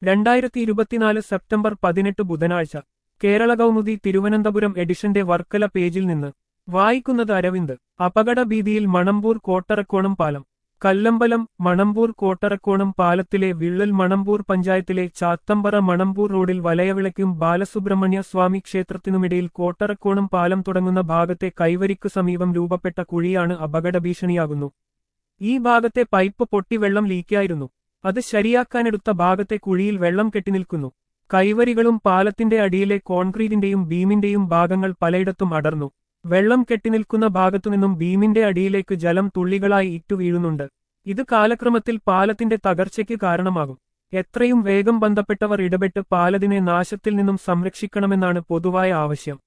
രണ്ടായിരത്തി ഇരുപത്തിനാല് സെപ്റ്റംബർ പതിനെട്ട് ബുധനാഴ്ച കേരള കൗമുദി തിരുവനന്തപുരം എഡിഷന്റെ വർക്കല പേജിൽ നിന്ന് വായിക്കുന്നത് അരവിന്ദ് അപകടഭീതിയിൽ മണമ്പൂർ കോട്ടറക്കോണം പാലം കല്ലമ്പലം മണമ്പൂർ കോട്ടറക്കോണം പാലത്തിലെ വിള്ളൽ മണമ്പൂർ പഞ്ചായത്തിലെ ചാത്തമ്പറ മണമ്പൂർ റോഡിൽ വലയവിളയ്ക്കും ബാലസുബ്രഹ്മണ്യ സ്വാമി ക്ഷേത്രത്തിനുമിടയിൽ കോട്ടറക്കോണം പാലം തുടങ്ങുന്ന ഭാഗത്തെ കൈവരിക്കു സമീപം രൂപപ്പെട്ട കുഴിയാണ് അപകടഭീഷണിയാകുന്നു ഈ ഭാഗത്തെ പൈപ്പ് പൊട്ടി വെള്ളം ലീക്കായിരുന്നു അത് ശരിയാക്കാനെടുത്ത ഭാഗത്തെ കുഴിയിൽ വെള്ളം കെട്ടിനിൽക്കുന്നു കൈവരികളും പാലത്തിന്റെ അടിയിലെ കോൺക്രീറ്റിന്റെയും ബീമിന്റെയും ഭാഗങ്ങൾ പലയിടത്തും അടർന്നു വെള്ളം കെട്ടിനിൽക്കുന്ന ഭാഗത്തുനിന്നും ബീമിന്റെ അടിയിലേക്ക് ജലം തുള്ളികളായി ഇറ്റുവീഴുന്നുണ്ട് ഇത് കാലക്രമത്തിൽ പാലത്തിന്റെ തകർച്ചയ്ക്ക് കാരണമാകും എത്രയും വേഗം ബന്ധപ്പെട്ടവർ ഇടപെട്ട് പാലത്തിനെ നാശത്തിൽ നിന്നും സംരക്ഷിക്കണമെന്നാണ് പൊതുവായ ആവശ്യം